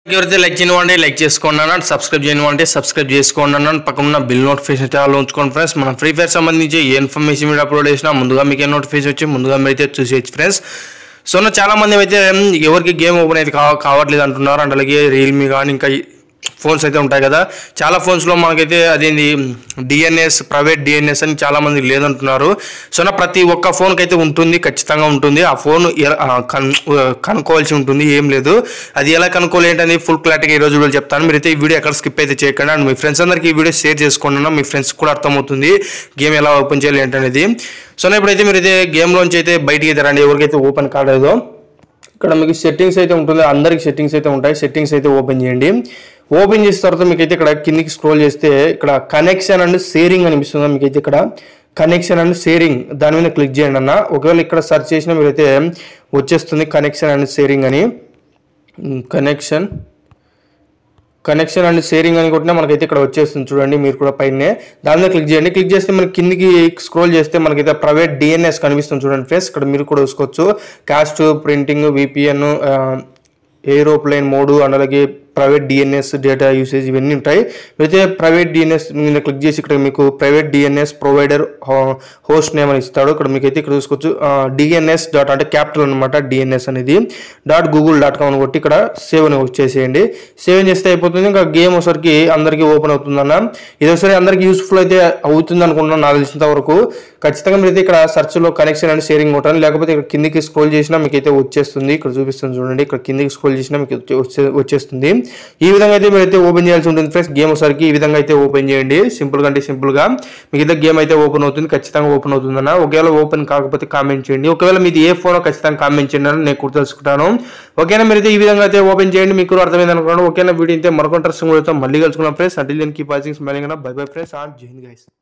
ఎవరైతే లైక్ చేయనివ్వండి లైక్ చేసుకోండి అన్న సబ్స్క్రైబ్ చేయనివ్వండి సబ్స్క్రైబ్ చేసుకోండి అన్న పక్కన ఉన్న బిల్ నోటిఫికేషన్ అయితే ఆల్ ఉంచుకోండి ఫ్రెండ్స్ మనం ఫ్రీ ఫైర్ సంబంధించి ఏ ఇన్ఫర్మేషన్ మీరు అప్లోడ్ చేసినా ముందుగా మీకు ఏ నోటిఫికేషన్ వచ్చి ముందుగా మీరు అయితే చూసేయచ్చు ఫ్రెండ్స్ సో నా చాలా మంది అయితే ఉమ్, ఎవరికి గేమ్ ఓపెన్ అయితే కావ కావట్లేదు అంటున్నారు అండ్ అలాగే రియల్మీ కానీ ఇంకా ఫోన్స్ అయితే ఉంటాయి కదా చాలా ఫోన్స్లో మనకైతే అదేంది డిఎన్ఎస్ ప్రైవేట్ డిఎన్ఎస్ అని చాలా మంది లేదంటున్నారు సో నా ప్రతి ఒక్క ఫోన్కి అయితే ఉంటుంది ఖచ్చితంగా ఉంటుంది ఆ ఫోన్ ఎ- ఆ, కన్- కనుక్కోవాల్సి ఉంటుంది ఏం లేదు అది ఎలా కనుక్కోవాలి ఏంటని ఫుల్ క్లారిటీగా ఈ రోజు వీడియో చెప్తాను మీరైతే ఈ వీడియో ఎక్కడ స్కిప్ అయితే చేయకండి అండ్ మీ ఫ్రెండ్స్ అందరికీ ఈ వీడియో షేర్ చేసుకోండి అన్న. మీ ఫ్రెండ్స్ కూడా అర్థమవుతుంది గేమ్ ఎలా ఓపెన్ చేయాలి ఏంటనేది సో నా ఇప్పుడైతే మీరైతే గేమ్లోంచి అయితే బయటికి అయితే రండి ఎవరికైతే ఓపెన్ కాలేదో ఇక్కడ మీకు సెట్టింగ్స్ అయితే ఉంటుంది అందరికి సెట్టింగ్స్ అయితే ఉంటాయి సెట్టింగ్స్ అయితే ఓపెన్ చేయండి ఓపెన్ చేసిన తర్వాత మీకు అయితే ఇక్కడ కిందికి స్క్రోల్ చేస్తే ఇక్కడ కనెక్షన్ అండ్ షేరింగ్ అనిపిస్తుంది మీకు అయితే ఇక్కడ కనెక్షన్ అండ్ షేరింగ్ దాని మీద క్లిక్ చేయండి అన్న ఒకవేళ ఇక్కడ సెర్చ్ చేసినా మీరైతే వచ్చేస్తుంది కనెక్షన్ అండ్ షేరింగ్ అని కనెక్షన్ కనెక్షన్ అండ్ షేరింగ్ అని కొట్టినా మనకైతే ఇక్కడ వచ్చేస్తుంది చూడండి మీరు కూడా పైనే దాని మీద క్లిక్ చేయండి క్లిక్ చేస్తే మనకి కిందికి స్క్రోల్ చేస్తే మనకైతే ప్రైవేట్ డిఎన్ఎస్ కనిపిస్తుంది చూడండి ఫ్రెండ్స్ ఇక్కడ మీరు కూడా చూసుకోవచ్చు cast printing VPN aeroplane mode and అలాగే ప్రైవేట్ డిఎన్ఎస్ డేటా యూసేజ్ ఇవన్నీ ఉంటాయి అయితే ప్రైవేట్ డిఎన్ఎస్ మీద క్లిక్ చేసి ఇక్కడ మీకు private DNS provider host name అని ఇస్తాడు ఇక్కడ మీకు అయితే ఇక్కడ చూసుకోవచ్చు డిఎన్ఎస్ డాట్ అంటే క్యాపిటల్ అనమాట డిఎన్ఎస్ అనేది డాట్ గూగుల్ డాట్ కామ్ అని కొట్టి ఇక్కడ సేవ్ అని వచ్చేసేయండి సేవ్ చేస్తే అయిపోతుంది ఇంకా గేమ్ ఒకసారికి అందరికీ ఓపెన్ అవుతుందన్న ఇది ఒకసారి అందరికీ యూస్ఫుల్ అయితే అవుతుంది అనుకుంటున్నాను నాకు తెలిసినంత వరకు ఖచ్చితంగా మీరు అయితే ఇక్కడ search లో కనెక్షన్ అండ్ షేరింగ్ కొట్టాలి లేకపోతే ఇక్కడ కిందికి స్క్రోల్ చేసినా మీకు అయితే వచ్చేస్తుంది ఇక్కడ చూపిస్తుంది చూడండి ఇక్కడ కిందికి స్క్రోల్ చేసినా మీకు వచ్చే- వచ్చే- వచ్చేస్తుంది ఈ విధంగా అయితే మీరు అయితే ఓపెన్ చేయాల్సి ఉంటుంది ఫ్రెండ్స్ గేమ్ ఒకసారికి ఈ విధంగా అయితే ఓపెన్ చేయండి సింపుల్ గా అంటే సింపుల్ గా మీకు అయితే గేమ్ అయితే ఓపెన్ అవుతుంది ఖచ్చితంగా ఓపెన్ అవుతుందన్న ఒకవేళ ఓపెన్ కాకపోతే కామెంట్ చేయండి ఒకవేళ మీది ఏ ఫోన్ ఖచ్చితంగా కామెంట్ చేయండి అని నేను కూడా తెలుసుకుంటాను ఓకేనా మీరు అయితే ఈ విధంగా అయితే ఓపెన్ చేయండి మీకు కూడా అర్థమైంది అనుకున్నాను ఓకేనా వీడియో అయితే మరొక ఇంట్రెస్టింగ్ మళ్ళీ కలుసుకున్నాం ఫ్రెండ్స్ అంటే దీనికి passing smiling bye bye friends and Jai Hind guys